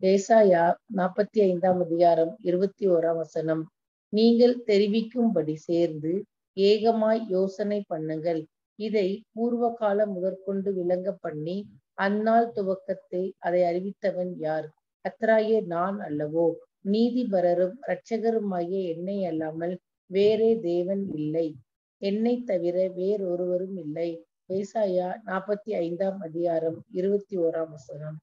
ஏசாயா நாற்பத்தி ஐந்தாம் அதிகாரம் இருபத்தி ஓராம் வசனம் நீங்கள் தெரிவிக்கும்படி சேர்ந்து ஏகமாய் யோசனை பண்ணுங்கள் இதை பூர்வ காலம் முதற்கொண்டு விளங்க பண்ணி அந்நாள் துவக்கத்தை அதை அறிவித்தவன் யார் கத்தராகிய நான் அல்லவோ நீதிபரரும் இரட்சகருமாகிய என்னை அல்லாமல் வேறே தேவன் இல்லை என்னை தவிர வேறொருவரும் இல்லை ஏசாயா நாற்பத்தி ஐந்தாம் அதிகாரம் இருபத்தி ஓராம் வசனம்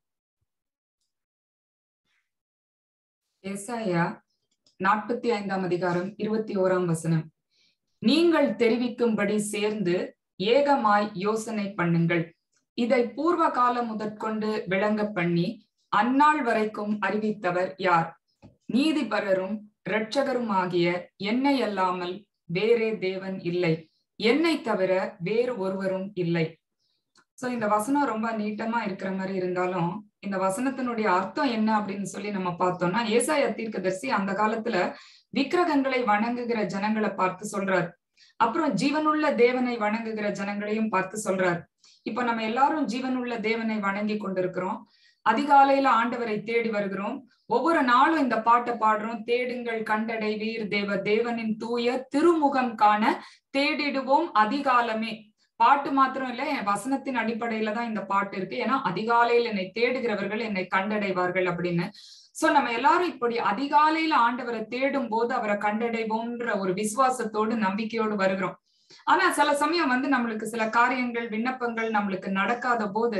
ஏசாயா நாற்பத்தி ஐந்தாம் அதிகாரம் இருபத்தி ஓராம் வசனம் நீங்கள் தெரிவிக்கும்படி சேர்ந்து ஏகமாய் யோசனை பண்ணுங்கள் இதை பூர்வ காலம் முதற்கொண்டு விளங்க பண்ணி அந்நாள் வரைக்கும் அறிவித்தவர் யார் நீதிபரரும் இரட்சகருமாகிய என்னை அல்லாமல் வேறே தேவன் இல்லை என்னை தவிர வேறு ஒருவரும் இல்லை சோ இந்த வசனம் ரொம்ப நீட்டமா இருக்கிற மாதிரி இருந்தாலும் இந்த வசனத்தினுடைய அர்த்தம் என்ன அப்படின்னு சொல்லி நம்ம பார்த்தோம்னா ஏசாய தீர்க்கதரிசி அந்த காலத்துல விக்கிரகங்களை வணங்குகிற ஜனங்களை பார்த்து சொல்றார் அப்புறம் ஜீவனுள்ள தேவனை வணங்குகிற ஜனங்களையும் பார்த்து சொல்றார் இப்ப நம்ம எல்லாரும் ஜீவனுள்ள தேவனை வணங்கி கொண்டிருக்கிறோம் அதிகாலையில ஆண்டவரை தேடி வருகிறோம் ஒவ்வொரு நாளும் இந்த பாட்டை பாடுறோம் தேடுங்கள் கண்டடை வீர் தேவ தேவனின் தூய திருமுகம் காண தேடிடுவோம் அதிகாலமே பாட்டு மாத்திரம் இல்ல என் வசனத்தின் அடிப்படையில தான் இந்த பாட்டு இருக்கு ஏன்னா அதிகாலையில் என்னை தேடுகிறவர்கள் என்னை கண்டடைவார்கள் அப்படின்னு சோ நம்ம எல்லாரும் இப்படி அதிகாலையில ஆண்டவரை தேடும் போது அவரை கண்டடைவோம்ன்ற ஒரு விசுவாசத்தோடு நம்பிக்கையோடு வருகிறோம் ஆனா சில சமயம் வந்து நம்மளுக்கு சில காரியங்கள் விண்ணப்பங்கள் நம்மளுக்கு நடக்காத போது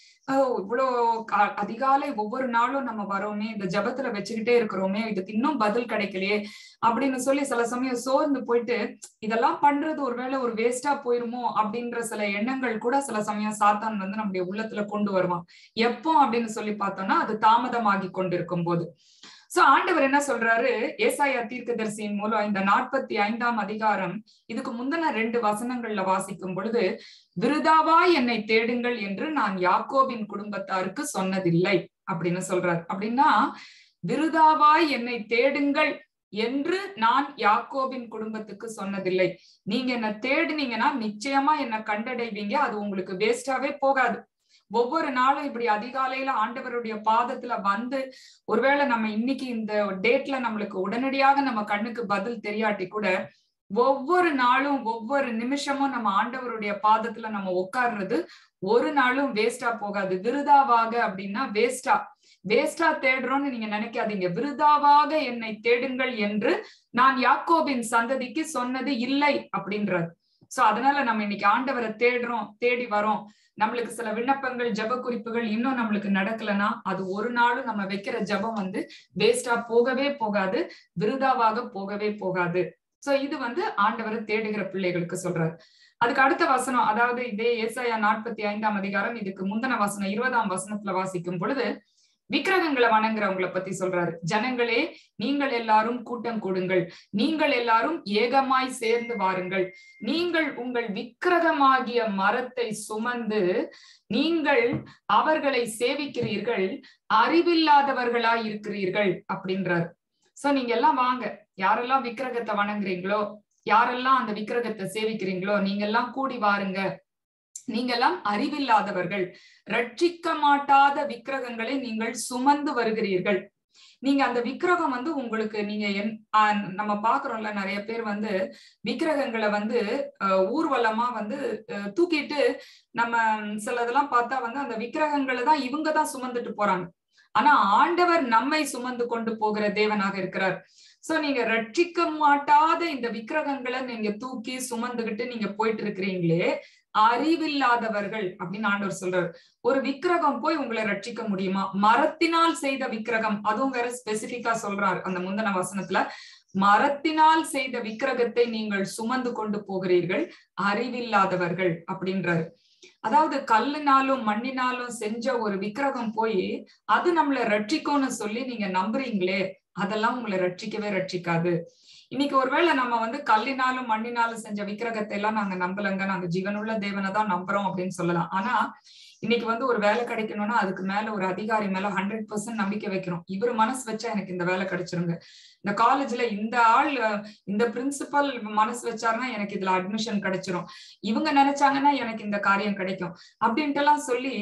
இவ்வளோ அதிகாலை ஒவ்வொரு நாளும் நம்ம வரோமே இந்த ஜபத்துல வச்சுக்கிட்டே இருக்கிறோமே இதுக்கு இன்னும் பதில் கிடைக்கலையே அப்படின்னு சொல்லி சில சமயம் சோர்ந்து போயிட்டு இதெல்லாம் பண்றது ஒருவேளை ஒரு வேஸ்டா போயிருமோ அப்படின்ற சில எண்ணங்கள் கூட சில சமயம் சாத்தான் வந்து நம்முடைய உள்ளத்துல கொண்டு வருவான் எப்போ அப்படின்னு சொல்லி பார்த்தோம்னா அது தாமதமாகி கொண்டிருக்கும் போது சோ ஆண்டவர் என்ன சொல்றாரு ஏசாயா தீர்க்கதரிசியின் மூலம் இந்த நாற்பத்தி ஐந்தாம் அதிகாரம் இதுக்கு முந்தின ரெண்டு வசனங்கள்ல வாசிக்கும் பொழுது விருதாவாய் என்னை தேடுங்கள் என்று நான் யாக்கோபின் குடும்பத்தாருக்கு சொன்னதில்லை அப்படின்னு சொல்றார் அப்படின்னா விருதாவாய் என்னை தேடுங்கள் என்று நான் யாக்கோபின் குடும்பத்துக்கு சொன்னதில்லை நீங்க என்ன தேடுனீங்கன்னா நிச்சயமா என்ன கண்டடைவீங்க அது உங்களுக்கு வேஸ்டாவே போகாது ஒவ்வொரு நாளும் இப்படி அதிகாலையில ஆண்டவருடைய பாதத்துல வந்து ஒருவேளை நம்ம இன்னைக்கு இந்த டேட்ல நம்மளுக்கு உடனடியாக நம்ம கண்ணுக்கு பதில் தெரியாட்டி கூட ஒவ்வொரு நாளும் ஒவ்வொரு நிமிஷமும் நம்ம ஆண்டவருடைய பாதத்துல நம்ம உட்கார்றது ஒரு நாளும் வேஸ்டா போகாது விருதாவாக அப்படின்னா வேஸ்டா வேஸ்டா தேடுறோம்னு நீங்க நினைக்காதீங்க விருதாவாக என்னை தேடுங்கள் என்று நான் யாக்கோபின் சந்ததிக்கு சொன்னது இல்லை அப்படின்றது சோ அதனால நம்ம இன்னைக்கு ஆண்டவரை தேடுறோம் தேடி வரோம் நம்மளுக்கு சில விண்ணப்பங்கள் ஜப குறிப்புகள் இன்னும் நம்மளுக்கு நடக்கலன்னா அது ஒரு நாளும் நம்ம வைக்கிற ஜபம் வந்து வேஸ்டா போகவே போகாது விருதாவாக போகவே போகாது சோ இது வந்து ஆண்டவரை தேடுகிற பிள்ளைகளுக்கு சொல்றாரு அதுக்கு அடுத்த வசனம் அதாவது இதே ஏசாயா நாற்பத்தி ஐந்தாம் அதிகாரம் இதுக்கு முந்தின வசனம் இருபதாம் வசனத்துல வாசிக்கும் பொழுது விக்கிரகங்களை வணங்குறவங்களை பத்தி சொல்றாரு ஜனங்களே நீங்கள் எல்லாரும் கூட்டம் கூடுங்கள் நீங்கள் எல்லாரும் ஏகமாய் சேர்ந்து வாருங்கள் நீங்கள் உங்கள் விக்கிரகமாகிய மரத்தை சுமந்து நீங்கள் அவர்களை சேவிக்கிறீர்கள் அறிவில்லாதவர்களாய் இருக்கிறீர்கள் அப்படின்றார் சோ நீங்க எல்லாம் வாங்க யாரெல்லாம் விக்கிரகத்தை வணங்குறீங்களோ யாரெல்லாம் அந்த விக்கிரகத்தை சேவிக்கிறீங்களோ நீங்க எல்லாம் கூடி வாருங்க நீங்கெல்லாம் அறிவில்லாதவர்கள் ரட்சிக்க மாட்டாத விக்கிரகங்களை நீங்கள் சுமந்து வருகிறீர்கள் நீங்க அந்த விக்கிரகம் வந்து உங்களுக்கு நீங்க என் நம்ம பாக்குறோம்ல நிறைய பேர் வந்து விக்கிரகங்களை வந்து ஊர்வலமா வந்து தூக்கிட்டு நம்ம சிலதெல்லாம் பார்த்தா வந்து அந்த விக்கிரகங்களை தான் இவங்க தான் சுமந்துட்டு போறாங்க ஆனா ஆண்டவர் நம்மை சுமந்து கொண்டு போகிற தேவனாக இருக்கிறார் சோ நீங்க ரட்சிக்க மாட்டாத இந்த விக்கிரகங்களை நீங்க தூக்கி சுமந்துகிட்டு நீங்க போயிட்டு இருக்கிறீங்களே அறிவில்லாதவர்கள் அப்படின்னு ஆண்டவர் சொல்றாரு ஒரு விக்கிரகம் போய் உங்களை ரட்சிக்க முடியுமா மரத்தினால் செய்த விக்கிரகம் அதுவும் வேற ஸ்பெசிபிக்கா சொல்றாரு அந்த முந்தன வசனத்துல மரத்தினால் செய்த விக்கிரகத்தை நீங்கள் சுமந்து கொண்டு போகிறீர்கள் அறிவில்லாதவர்கள் அப்படின்றாரு அதாவது கல்லுனாலும் மண்ணினாலும் செஞ்ச ஒரு விக்கிரகம் போய் அது நம்மளை ரட்சிக்கும்னு சொல்லி நீங்க நம்புறீங்களே அதெல்லாம் உங்களை ரட்சிக்கவே ரட்சிக்காது இன்னைக்கு ஒருவேளை நம்ம வந்து கல்லினாலும் மண்ணினாலும் செஞ்ச விக்கிரகத்தை எல்லாம் நாங்க நம்பலங்க நாங்க ஜீவனுள்ள தேவனை தான் நம்புறோம் அப்படின்னு சொல்லலாம் ஆனா இன்னைக்கு வந்து ஒரு வேலை கிடைக்கணும்னா அதுக்கு மேல ஒரு அதிகாரி மேல ஹண்ட்ரட் பர்சன்ட் நம்பிக்கை வைக்கிறோம் இவரு மனசு வச்சா எனக்கு இந்த வேலை கிடைச்சிருங்க இந்த காலேஜ்ல இந்த ஆள் இந்த பிரின்சிபல் மனசு வச்சாருன்னா எனக்கு இதுல அட்மிஷன் கிடைச்சிரும் இவங்க நினைச்சாங்கன்னா எனக்கு இந்த காரியம் கிடைக்கும் அப்படின்ட்டு எல்லாம் சொல்லி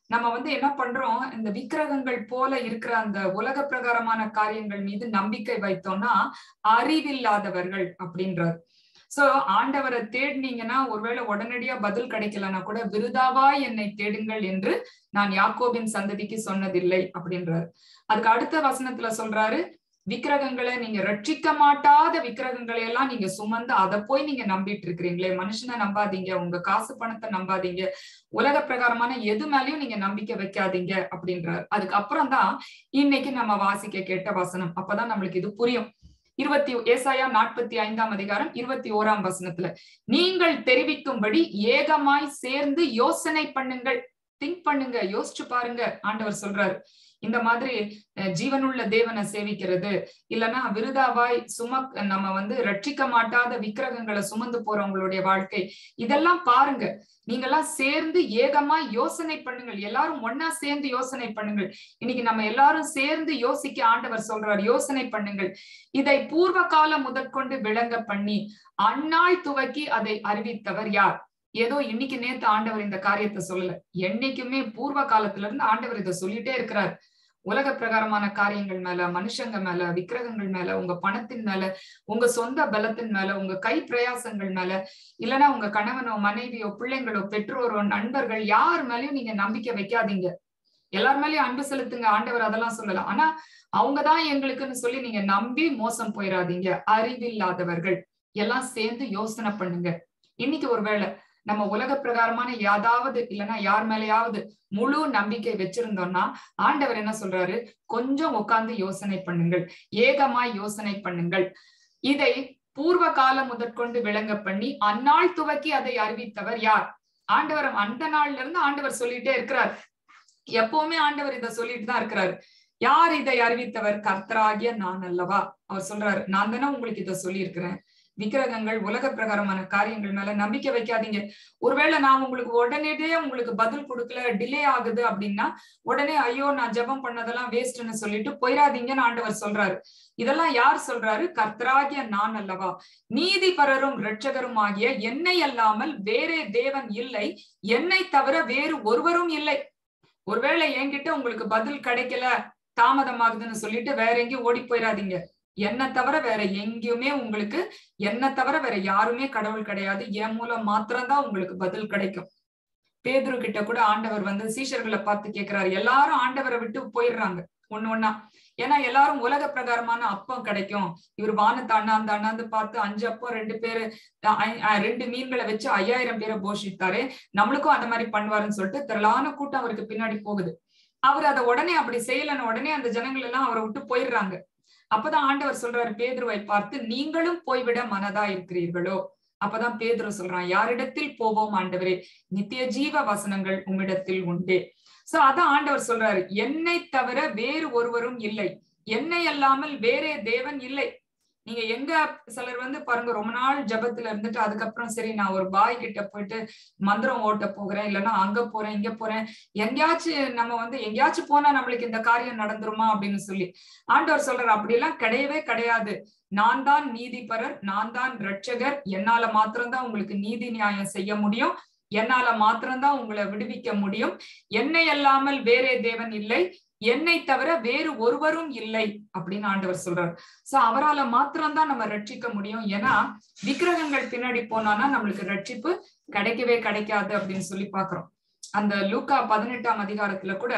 நம்ம வந்து என்ன பண்றோம் இந்த விக்கிரகங்கள் போல இருக்கிற அந்த உலக பிரகாரமான காரியங்கள் மீது நம்பிக்கை வைத்தோம்னா அறிவில்லாதவர்கள் அப்படின்றார் சோ ஆண்டவரை தேடினீங்கன்னா ஒருவேளை உடனடியா பதில் கிடைக்கலன்னா கூட விருதாவா என்னை தேடுங்கள் என்று நான் யாக்கோபின் சந்ததிக்கு சொன்னதில்லை அப்படின்றாரு அதுக்கு அடுத்த வசனத்துல சொல்றாரு விக்கிரகங்களை நீங்க ரட்சிக்க மாட்டாத விக்கிரகங்களை எல்லாம் நீங்க சுமந்து அதை போய் நீங்க நம்பிட்டு இருக்கிறீங்களே மனுஷனை நம்பாதீங்க உங்க காசு பணத்தை நம்பாதீங்க உலக பிரகாரமான எது மேலயும் நீங்க நம்பிக்கை வைக்காதீங்க அப்படின்றாரு அதுக்கப்புறம் தான் இன்னைக்கு நம்ம வாசிக்க கேட்ட வசனம் அப்பதான் நம்மளுக்கு இது புரியும் இருபத்தி ஏசாயா நாற்பத்தி ஐந்தாம் அதிகாரம் இருபத்தி ஓராம் வசனத்துல நீங்கள் தெரிவிக்கும்படி ஏகமாய் சேர்ந்து யோசனை பண்ணுங்கள் திங்க் பண்ணுங்க யோசிச்சு பாருங்க ஆண்டவர் சொல்றாரு இந்த மாதிரி ஜீவனுள்ள தேவனை சேவிக்கிறது இல்லைன்னா விருதாவாய் சுமக் நம்ம வந்து ரட்சிக்க மாட்டாத விக்கிரகங்களை சுமந்து போறவங்களுடைய வாழ்க்கை இதெல்லாம் பாருங்க நீங்கெல்லாம் சேர்ந்து ஏகமா யோசனை பண்ணுங்கள் எல்லாரும் ஒன்னா சேர்ந்து யோசனை பண்ணுங்கள் இன்னைக்கு நம்ம எல்லாரும் சேர்ந்து யோசிக்க ஆண்டவர் சொல்றார் யோசனை பண்ணுங்கள் இதை பூர்வ காலம் முதற்கொண்டு விளங்க பண்ணி அந்நாள் துவக்கி அதை அறிவித்தவர் யார் ஏதோ இன்னைக்கு நேத்து ஆண்டவர் இந்த காரியத்தை சொல்லல என்னைக்குமே பூர்வ காலத்துல இருந்து ஆண்டவர் இதை சொல்லிட்டே இருக்கிறார் உலக பிரகாரமான காரியங்கள் மேல மனுஷங்க மேல விக்கிரகங்கள் மேல உங்க பணத்தின் மேல உங்க சொந்த பலத்தின் மேல உங்க கை பிரயாசங்கள் மேல இல்லைன்னா உங்க கணவனோ மனைவியோ பிள்ளைங்களோ பெற்றோரோ நண்பர்கள் யார் மேலயும் நீங்க நம்பிக்கை வைக்காதீங்க எல்லார் மேலயும் அன்பு செலுத்துங்க ஆண்டவர் அதெல்லாம் சொல்லலாம் ஆனா அவங்கதான் எங்களுக்குன்னு சொல்லி நீங்க நம்பி மோசம் போயிடாதீங்க அறிவில்லாதவர்கள் எல்லாம் சேர்ந்து யோசனை பண்ணுங்க இன்னைக்கு ஒருவேளை நம்ம உலக பிரகாரமான யாதாவது இல்லைன்னா யார் மேலேயாவது முழு நம்பிக்கை வச்சிருந்தோம்னா ஆண்டவர் என்ன சொல்றாரு கொஞ்சம் உட்கார்ந்து யோசனை பண்ணுங்கள் ஏகமாய் யோசனை பண்ணுங்கள் இதை பூர்வ காலம் முதற்கொண்டு விளங்க பண்ணி அந்நாள் துவக்கி அதை அறிவித்தவர் யார் ஆண்டவர் அந்த நாள்ல இருந்து ஆண்டவர் சொல்லிட்டே இருக்கிறார் எப்பவுமே ஆண்டவர் இதை சொல்லிட்டு தான் இருக்கிறாரு யார் இதை அறிவித்தவர் கர்த்தராகிய நான் அல்லவா அவர் சொல்றாரு நான் தானே உங்களுக்கு இதை சொல்லி இருக்கிறேன் விக்கிரகங்கள் உலக பிரகாரமான காரியங்கள் மேல நம்பிக்கை வைக்காதீங்க ஒருவேளை நான் உங்களுக்கு உடனடியே உங்களுக்கு பதில் கொடுக்கல டிலே ஆகுது அப்படின்னா உடனே ஐயோ நான் ஜெபம் பண்ணதெல்லாம் வேஸ்ட்னு சொல்லிட்டு போயிடாதீங்கன்னு ஆண்டவர் சொல்றாரு இதெல்லாம் யார் சொல்றாரு கர்த்தராகிய நான் அல்லவா நீதிபரரும் இரட்சகரும் ஆகிய என்னை அல்லாமல் வேறே தேவன் இல்லை என்னை தவிர வேறு ஒருவரும் இல்லை ஒருவேளை என்கிட்ட உங்களுக்கு பதில் கிடைக்கல தாமதமாகுதுன்னு சொல்லிட்டு வேற எங்கேயும் ஓடி போயிடாதீங்க என்ன தவிர வேற எங்கேயுமே உங்களுக்கு என்ன தவிர வேற யாருமே கடவுள் கிடையாது என் மூலம் மாத்திரம்தான் உங்களுக்கு பதில் கிடைக்கும் பேதுரு கிட்ட கூட ஆண்டவர் வந்து சீஷர்களை பார்த்து கேக்குறாரு எல்லாரும் ஆண்டவரை விட்டு போயிடுறாங்க ஒண்ணு ஒன்னா ஏன்னா எல்லாரும் உலக பிரகாரமான அப்பம் கிடைக்கும் இவர் வானத்தை அண்ணாந்து அண்ணாந்து பார்த்து அஞ்சு அப்பம் ரெண்டு பேரு ரெண்டு மீன்களை வச்சு ஐயாயிரம் பேரை போஷித்தாரு நம்மளுக்கும் அந்த மாதிரி பண்ணுவாருன்னு சொல்லிட்டு திரளான கூட்டம் அவருக்கு பின்னாடி போகுது அவர் அதை உடனே அப்படி செய்யலன்னு உடனே அந்த ஜனங்கள் எல்லாம் அவரை விட்டு போயிடுறாங்க அப்பதான் ஆண்டவர் சொல்றாரு பேதுருவை பார்த்து நீங்களும் போய்விட மனதா இருக்கிறீர்களோ அப்பதான் பேதுரு சொல்றான் யாரிடத்தில் போவோம் ஆண்டவரே நித்திய ஜீவ வசனங்கள் உம்மிடத்தில் உண்டு சோ அதான் ஆண்டவர் சொல்றாரு என்னை தவிர வேறு ஒருவரும் இல்லை என்னை அல்லாமல் வேறே தேவன் இல்லை நீங்க எங்க சிலர் வந்து பாருங்க ரொம்ப நாள் ஜபத்துல இருந்துட்டு அதுக்கப்புறம் சரி நான் ஒரு பாய் கிட்ட போயிட்டு மந்திரம் ஓட்ட போகிறேன் இல்லைன்னா அங்க போறேன் இங்க போறேன் எங்கேயாச்சும் நம்ம வந்து எங்கேயாச்சும் போனா நம்மளுக்கு இந்த காரியம் நடந்துருமா அப்படின்னு சொல்லி ஆண்டவர் சொல்றாரு அப்படியெல்லாம் கிடையவே கிடையாது நான் தான் நீதிபரர் நான் தான் ரட்சகர் என்னால மாத்திரம்தான் உங்களுக்கு நீதி நியாயம் செய்ய முடியும் என்னால மாத்திரம்தான் உங்களை விடுவிக்க முடியும் என்னை அல்லாமல் வேறே தேவன் இல்லை என்னை தவிர வேறு ஒருவரும் இல்லை அப்படின்னு ஆண்டவர் சொல்றாரு சோ அவரால மாத்திரம்தான் நம்ம ரட்சிக்க முடியும் ஏன்னா விக்கிரகங்கள் பின்னாடி போனானா நம்மளுக்கு ரட்சிப்பு கிடைக்கவே கிடைக்காது அப்படின்னு சொல்லி பாக்குறோம் அந்த லூக்கா பதினெட்டாம் அதிகாரத்துல கூட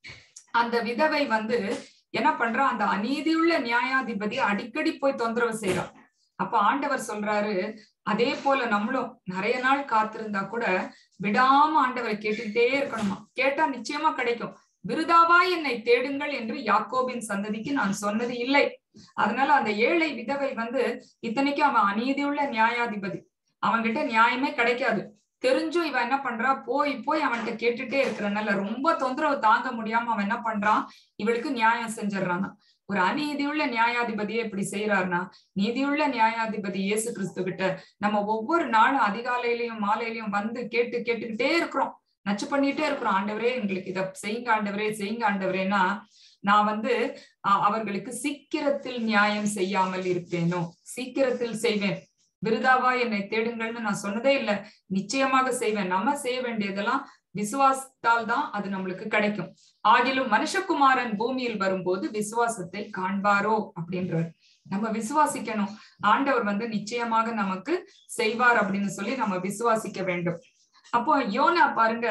அந்த விதவை வந்து என்ன பண்றா அந்த அநீதியுள்ள நியாயாதிபதி அடிக்கடி போய் தொந்தரவு செய்யறான் அப்ப ஆண்டவர் சொல்றாரு அதே போல நம்மளும் நிறைய நாள் காத்திருந்தா கூட விடாம ஆண்டவரை கேட்டுக்கிட்டே இருக்கணுமா கேட்டா நிச்சயமா கிடைக்கும் விருதாவா என்னை தேடுங்கள் என்று யாக்கோபின் சந்ததிக்கு நான் சொன்னது இல்லை அதனால அந்த ஏழை விதவை வந்து இத்தனைக்கும் அவன் அநீதியுள்ள நியாயாதிபதி அவன்கிட்ட நியாயமே கிடைக்காது தெரிஞ்சும் இவன் என்ன பண்றா போய் போய் அவன்கிட்ட கேட்டுட்டே இருக்கிறனால ரொம்ப தொந்தரவு தாங்க முடியாம அவன் என்ன பண்றான் இவளுக்கு நியாயம் செஞ்சிடறான் ஒரு அநீதியுள்ள நியாயாதிபதியே இப்படி செய்யறாருனா நீதியுள்ள நியாயாதிபதி இயேசு கிறிஸ்து கிட்ட நம்ம ஒவ்வொரு நாளும் அதிகாலையிலயும் மாலையிலயும் வந்து கேட்டு கேட்டுக்கிட்டே இருக்கிறோம் நச்சு பண்ணிட்டே இருக்கிறோம் ஆண்டவரே எங்களுக்கு இத செய்யுங்க ஆண்டவரே செய்யுங்க ஆண்டவரேனா நான் வந்து அவர்களுக்கு சீக்கிரத்தில் நியாயம் செய்யாமல் இருப்பேனோ சீக்கிரத்தில் செய்வேன் விருதாவா என்னை தேடுங்கள்னு நான் சொன்னதே இல்லை நிச்சயமாக செய்வேன் நம்ம செய்ய வேண்டியதெல்லாம் விசுவாசத்தால் தான் அது நம்மளுக்கு கிடைக்கும் ஆகிலும் மனுஷகுமாரன் பூமியில் வரும்போது விசுவாசத்தை காண்பாரோ அப்படின்றார் நம்ம விசுவாசிக்கணும் ஆண்டவர் வந்து நிச்சயமாக நமக்கு செய்வார் அப்படின்னு சொல்லி நம்ம விசுவாசிக்க வேண்டும் அப்போ யோனா பாருங்க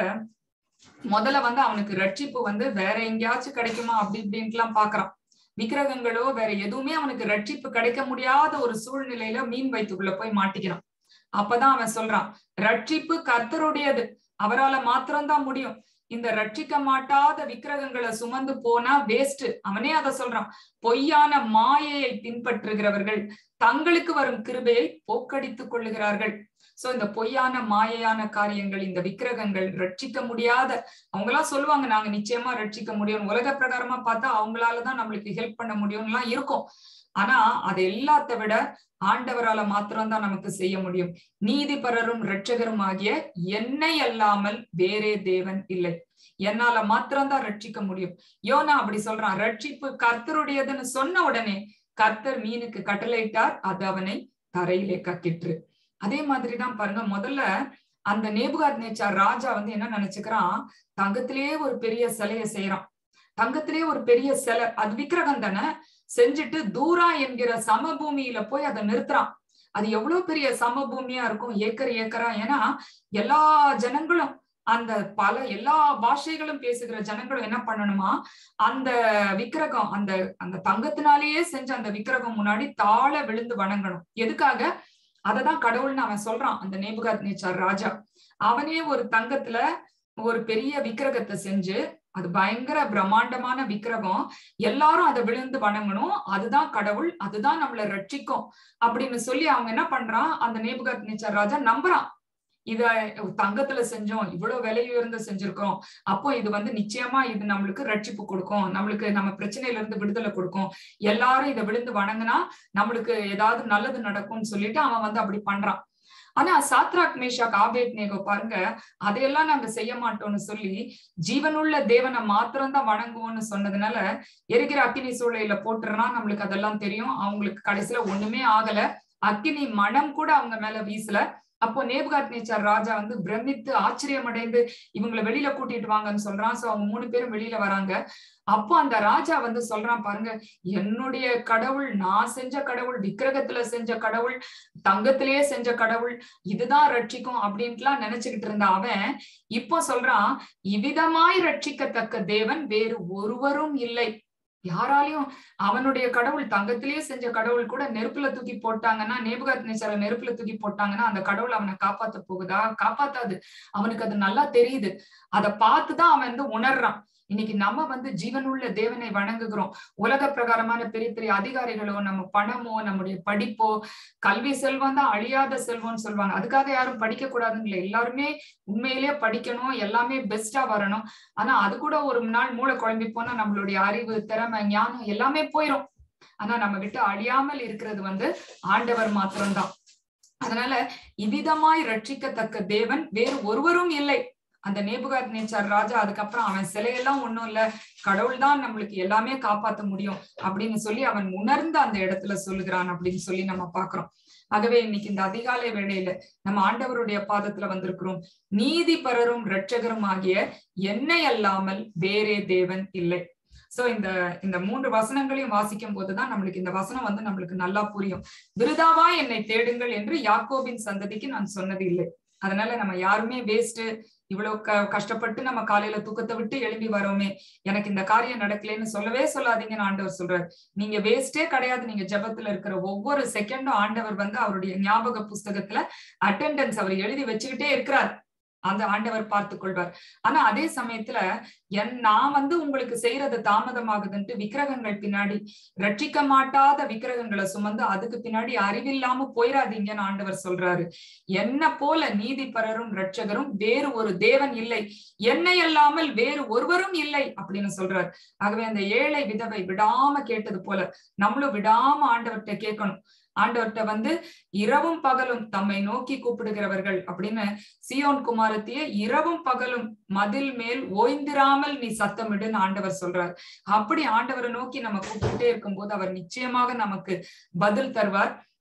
முதல்ல வந்து அவனுக்கு ரட்சிப்பு வந்து வேற எங்கேயாச்சும் கிடைக்குமா அப்படி இப்படின்ட்டு எல்லாம் பாக்குறான் விக்கிரகங்களோ வேற எதுவுமே அவனுக்கு ரட்சிப்பு கிடைக்க முடியாத ஒரு சூழ்நிலையில மீன் வயிற்றுக்குள்ள போய் மாட்டிக்கிறான் அப்பதான் அவன் சொல்றான் ரட்சிப்பு கர்த்தருடையது அவரால மாத்திரம்தான் முடியும் இந்த ரட்சிக்க மாட்டாத விக்கிரகங்களை சுமந்து போனா வேஸ்ட் அவனே அதை சொல்றான் பொய்யான மாயையை பின்பற்றுகிறவர்கள் தங்களுக்கு வரும் கிருபையை போக்கடித்துக் கொள்ளுகிறார்கள் சோ இந்த பொய்யான மாயையான காரியங்கள் இந்த விக்கிரகங்கள் ரட்சிக்க முடியாத அவங்களாம் சொல்லுவாங்க நாங்க நிச்சயமா ரட்சிக்க முடியும் உலக பிரகாரமா பார்த்தா அவங்களாலதான் நம்மளுக்கு ஹெல்ப் பண்ண முடியும்லாம் இருக்கும் ஆனா அது எல்லாத்த விட ஆண்டவரால மாத்திரம்தான் நமக்கு செய்ய முடியும் நீதிபரரும் இரட்சகரும் ஆகிய என்னை அல்லாமல் வேறே தேவன் இல்லை என்னால மாத்திரம்தான் ரட்சிக்க முடியும் யோனா அப்படி சொல்றான் ரட்சிப்பு கர்த்தருடையதுன்னு சொன்ன உடனே கர்த்தர் மீனுக்கு கட்டளையிட்டார் அது அவனை தரையிலே கக்கிற்று அதே மாதிரிதான் பாருங்க முதல்ல அந்த நேபுகாத் நேச்சார் ராஜா வந்து என்ன நினைச்சுக்கிறான் தங்கத்திலேயே ஒரு பெரிய சிலைய செய்யறான் தங்கத்திலேயே ஒரு பெரிய சிலை அது விக்கிரகம் தானே செஞ்சுட்டு தூரா என்கிற சமபூமியில போய் அதை நிறுத்துறான் அது எவ்வளவு பெரிய சமபூமியா இருக்கும் ஏக்கர் ஏக்கரா ஏன்னா எல்லா ஜனங்களும் அந்த பல எல்லா பாஷைகளும் பேசுகிற ஜனங்களும் என்ன பண்ணணுமா அந்த விக்கிரகம் அந்த அந்த தங்கத்தினாலேயே செஞ்ச அந்த விக்கிரகம் முன்னாடி தாழ விழுந்து வணங்கணும் எதுக்காக அததான் கடவுள்னு அவன் சொல்றான் அந்த நேபுகாத் நேச்சார் ராஜா அவனே ஒரு தங்கத்துல ஒரு பெரிய விக்கிரகத்தை செஞ்சு அது பயங்கர பிரம்மாண்டமான விக்கிரகம் எல்லாரும் அதை விழுந்து வணங்கணும் அதுதான் கடவுள் அதுதான் நம்மள ரட்சிக்கும் அப்படின்னு சொல்லி அவங்க என்ன பண்றான் அந்த நேபுகாத் நேச்சர் ராஜா நம்புறான் இத தங்கத்துல செஞ்சோம் இவ்வளவு விலை உயர்ந்து செஞ்சிருக்கோம் அப்போ இது வந்து நிச்சயமா இது நம்மளுக்கு ரட்சிப்பு கொடுக்கும் நம்மளுக்கு நம்ம பிரச்சனையில இருந்து விடுதலை கொடுக்கும் எல்லாரும் இதை விழுந்து வணங்கினா நம்மளுக்கு ஏதாவது நல்லது நடக்கும்னு சொல்லிட்டு அவன் வந்து அப்படி பண்றான் ஆனா சாத்ராக் மேஷாக் ஆபேத் நேகோ பாருங்க அதையெல்லாம் நாங்க செய்ய மாட்டோம்னு சொல்லி ஜீவனுள்ள தேவனை மாத்திரம்தான் வணங்குவோம்னு சொன்னதுனால எரிகிற அக்கினி சூளையில போட்டுறான் நம்மளுக்கு அதெல்லாம் தெரியும் அவங்களுக்கு கடைசியில ஒண்ணுமே ஆகல அக்கினி மனம் கூட அவங்க மேல வீசல அப்போ நேபுகாத் நேச்சார் ராஜா வந்து பிரமித்து ஆச்சரியம் அடைந்து இவங்களை வெளியில கூட்டிட்டு வாங்கன்னு சொல்றான் சோ அவங்க மூணு பேரும் வெளியில வராங்க அப்போ அந்த ராஜா வந்து சொல்றான் பாருங்க என்னுடைய கடவுள் நான் செஞ்ச கடவுள் விக்கிரகத்துல செஞ்ச கடவுள் தங்கத்திலேயே செஞ்ச கடவுள் இதுதான் ரட்சிக்கும் அப்படின்ட்டுலாம் நினைச்சுக்கிட்டு இருந்த அவன் இப்போ சொல்றான் இவ்விதமாய் ரட்சிக்கத்தக்க தேவன் வேறு ஒருவரும் இல்லை யாராலையும் அவனுடைய கடவுள் தங்கத்திலேயே செஞ்ச கடவுள் கூட நெருப்புல தூக்கி போட்டாங்கன்னா நேபுகாத் நேச்சர நெருப்புல தூக்கி போட்டாங்கன்னா அந்த கடவுள் அவனை காப்பாத்த போகுதா காப்பாத்தாது அவனுக்கு அது நல்லா தெரியுது அதை பார்த்துதான் அவன் வந்து உணர்றான் இன்னைக்கு நம்ம வந்து ஜீவனுள்ள தேவனை வணங்குகிறோம் உலக பிரகாரமான பெரிய பெரிய அதிகாரிகளோ நம்ம பணமோ நம்முடைய படிப்போ கல்வி செல்வம் தான் அழியாத செல்வம்னு சொல்லுவாங்க அதுக்காக யாரும் படிக்க கூடாதுன்னு இல்லை எல்லாருமே உண்மையிலேயே படிக்கணும் எல்லாமே பெஸ்டா வரணும் ஆனா அது கூட ஒரு நாள் மூளை குழம்பி போனா நம்மளுடைய அறிவு திறமை ஞானம் எல்லாமே போயிடும் ஆனா நம்ம விட்டு அழியாமல் இருக்கிறது வந்து ஆண்டவர் மாத்திரம்தான் அதனால இவ்விதமாய் ரட்சிக்கத்தக்க தேவன் வேறு ஒருவரும் இல்லை அந்த நேபுகாத் நேச்சார் ராஜா அதுக்கப்புறம் அவன் சிலையெல்லாம் ஒண்ணும் இல்ல கடவுள் தான் நம்மளுக்கு எல்லாமே காப்பாத்த முடியும் அப்படின்னு சொல்லி அவன் உணர்ந்து அந்த இடத்துல சொல்லுகிறான் அப்படின்னு சொல்லி நம்ம பாக்குறோம் ஆகவே இன்னைக்கு இந்த அதிகாலை வேளையில நம்ம ஆண்டவருடைய பாதத்துல வந்திருக்கிறோம் நீதி பரரும் இரட்சகரும் ஆகிய என்னை அல்லாமல் வேறே தேவன் இல்லை சோ இந்த இந்த மூன்று வசனங்களையும் வாசிக்கும் போதுதான் நம்மளுக்கு இந்த வசனம் வந்து நம்மளுக்கு நல்லா புரியும் விருதாவா என்னை தேடுங்கள் என்று யாக்கோபின் சந்ததிக்கு நான் சொன்னது இல்லை அதனால நம்ம யாருமே வேஸ்ட் இவ்வளவு க கஷ்டப்பட்டு நம்ம காலையில தூக்கத்தை விட்டு எழும்பி வரோமே எனக்கு இந்த காரியம் நடக்கலன்னு சொல்லவே சொல்லாதீங்கன்னு ஆண்டவர் சொல்றாரு நீங்க வேஸ்டே கிடையாது நீங்க ஜபத்துல இருக்கிற ஒவ்வொரு செகண்டும் ஆண்டவர் வந்து அவருடைய ஞாபக புஸ்தகத்துல அட்டெண்டன்ஸ் அவர் எழுதி வச்சுக்கிட்டே இருக்கிறார் அந்த ஆண்டவர் பார்த்து கொள்வார் ஆனா அதே சமயத்துல என் நான் வந்து உங்களுக்கு செய்யறது தாமதமாகுதுன்ட்டு விக்கிரகங்கள் பின்னாடி ரட்சிக்க மாட்டாத விக்கிரகங்களை சுமந்து அதுக்கு பின்னாடி அறிவில்லாம போயிடாதீங்கன்னு ஆண்டவர் சொல்றாரு என்ன போல நீதி பரரும் ரட்சகரும் வேறு ஒரு தேவன் இல்லை என்னை அல்லாமல் வேறு ஒருவரும் இல்லை அப்படின்னு சொல்றாரு ஆகவே அந்த ஏழை விதவை விடாம கேட்டது போல நம்மளும் விடாம ஆண்டவர்கிட்ட கேட்கணும் ஆண்டவர்கிட்ட வந்து இரவும் பகலும் தம்மை நோக்கி கூப்பிடுகிறவர்கள் அப்படின்னு சியோன் குமாரத்திய இரவும் பகலும் மதில் மேல் ஓய்ந்திராமல் நீ சத்தமிடுன்னு ஆண்டவர் சொல்றார் அப்படி ஆண்டவரை நோக்கி நம்ம கூப்பிட்டுட்டே இருக்கும்போது அவர் நிச்சயமாக நமக்கு பதில் தருவார்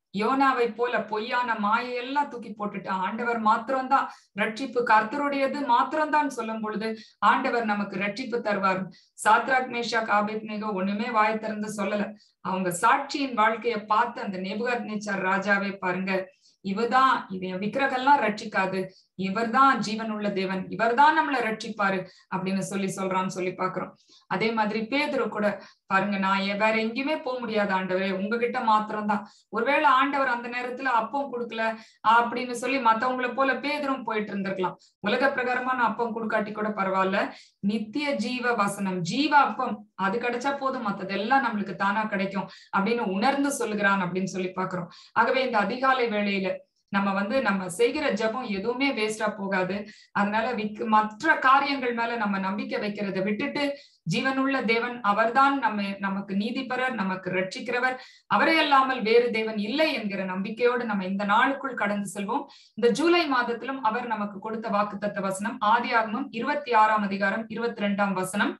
யோனாவை போல பொய்யான மாயையெல்லாம் தூக்கி போட்டுட்டு ஆண்டவர் மாத்திரம்தான் ரட்சிப்பு கர்த்தருடையது மாத்திரம்தான் சொல்லும் பொழுது ஆண்டவர் நமக்கு ரட்சிப்பு தருவார் சாத்ராக் மேஷா காபேத் நேகோ ஒண்ணுமே வாய் திறந்து சொல்லல அவங்க சாட்சியின் வாழ்க்கைய பார்த்து அந்த நெபுகத் நேச்சார் ராஜாவே பாருங்க இவதான் இது விக்கிரகெல்லாம் ரட்சிக்காது இவர்தான் ஜீவன் உள்ள தேவன் இவர்தான் நம்மளை ரட்சிப்பாரு அப்படின்னு சொல்லி சொல்றான்னு சொல்லி பாக்குறோம் அதே மாதிரி பேதுரு கூட பாருங்க நான் வேற எங்கேயுமே போக முடியாது ஆண்டவரே உங்ககிட்ட மாத்திரம்தான் ஒருவேளை ஆண்டவர் அந்த நேரத்துல அப்பம் கொடுக்கல அப்படின்னு சொல்லி மத்தவங்களை போல பேதரும் போயிட்டு இருந்திருக்கலாம் உலக பிரகாரமான அப்பம் கொடுக்காட்டி கூட பரவாயில்ல நித்திய ஜீவ வசனம் ஜீவ அப்பம் அது கிடைச்சா போதும் மத்ததெல்லாம் நம்மளுக்கு தானா கிடைக்கும் அப்படின்னு உணர்ந்து சொல்லுகிறான் அப்படின்னு சொல்லி பாக்குறோம் ஆகவே இந்த அதிகாலை வேளையில நம்ம வந்து நம்ம செய்கிற ஜபம் எதுவுமே வேஸ்டா போகாது அதனால விக் மற்ற காரியங்கள் மேல நம்ம நம்பிக்கை வைக்கிறத விட்டுட்டு ஜீவனுள்ள தேவன் அவர்தான் நம்ம நமக்கு நீதிபரர் நமக்கு ரட்சிக்கிறவர் அவரே அல்லாமல் வேறு தேவன் இல்லை என்கிற நம்பிக்கையோடு நம்ம இந்த நாளுக்குள் கடந்து செல்வோம் இந்த ஜூலை மாதத்திலும் அவர் நமக்கு கொடுத்த வாக்குத்தத்த வசனம் ஆதி ஆகமும் இருபத்தி ஆறாம் அதிகாரம் இருபத்தி ரெண்டாம் வசனம்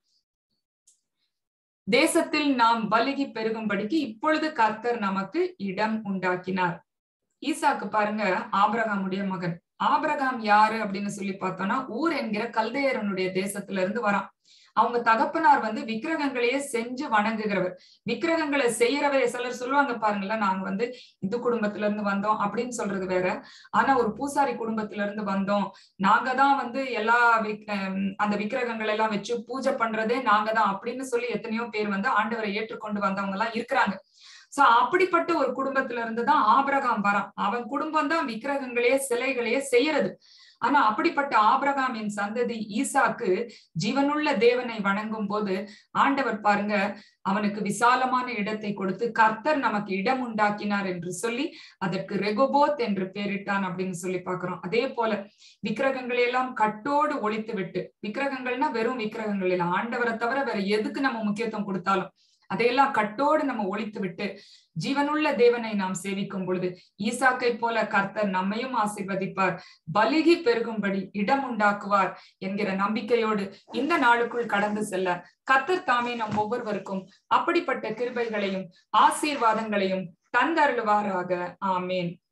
தேசத்தில் நாம் பலுகி பெருகும்படிக்கு இப்பொழுது கர்த்தர் நமக்கு இடம் உண்டாக்கினார் ஈசாக்கு பாருங்க ஆபிரகாமுடைய மகன் ஆபிரகாம் யாரு அப்படின்னு சொல்லி பார்த்தோம்னா ஊர் என்கிற கல்தையரனுடைய தேசத்துல இருந்து வரான் அவங்க தகப்பனார் வந்து விக்கிரகங்களையே செஞ்சு வணங்குகிறவர் விக்கிரகங்களை செய்யறவே சிலர் சொல்லுவாங்க பாருங்களேன் நாங்க வந்து இந்து குடும்பத்துல இருந்து வந்தோம் அப்படின்னு சொல்றது வேற ஆனா ஒரு பூசாரி குடும்பத்துல இருந்து வந்தோம் நாங்க தான் வந்து எல்லா அந்த விக்கிரகங்கள் எல்லாம் வச்சு பூஜை பண்றதே நாங்க தான் அப்படின்னு சொல்லி எத்தனையோ பேர் வந்து ஆண்டவரை ஏற்றுக்கொண்டு வந்தவங்க எல்லாம் இருக்கிறாங்க சோ அப்படிப்பட்ட ஒரு குடும்பத்துல இருந்துதான் ஆபிரகாம் வரான் அவன் குடும்பம் தான் விக்கிரகங்களே சிலைகளையே செய்யறது ஆனா அப்படிப்பட்ட ஆபிரகாமின் சந்ததி ஈசாக்கு ஜீவனுள்ள தேவனை வணங்கும் போது ஆண்டவர் பாருங்க அவனுக்கு விசாலமான இடத்தை கொடுத்து கர்த்தர் நமக்கு இடம் உண்டாக்கினார் என்று சொல்லி அதற்கு ரெகோபோத் என்று பெயரிட்டான் அப்படின்னு சொல்லி பாக்குறோம் அதே போல விக்கிரகங்களை எல்லாம் கட்டோடு ஒழித்து விட்டு விக்கிரகங்கள்னா வெறும் விக்கிரகங்கள் இல்லை ஆண்டவரை தவிர வேற எதுக்கு நம்ம முக்கியத்துவம் கொடுத்தாலும் அதையெல்லாம் கட்டோடு நம்ம ஒழித்து விட்டு ஜீவனுள்ள தேவனை நாம் சேவிக்கும் பொழுது ஈசாக்கை போல கர்த்தர் நம்மையும் ஆசிர்வதிப்பார் பலிகி பெருகும்படி இடம் உண்டாக்குவார் என்கிற நம்பிக்கையோடு இந்த நாளுக்குள் கடந்து செல்ல கர்த்தர் தாமே நம் ஒவ்வொருவருக்கும் அப்படிப்பட்ட கிருபைகளையும் ஆசீர்வாதங்களையும் தந்தருளுவாராக ஆமேன்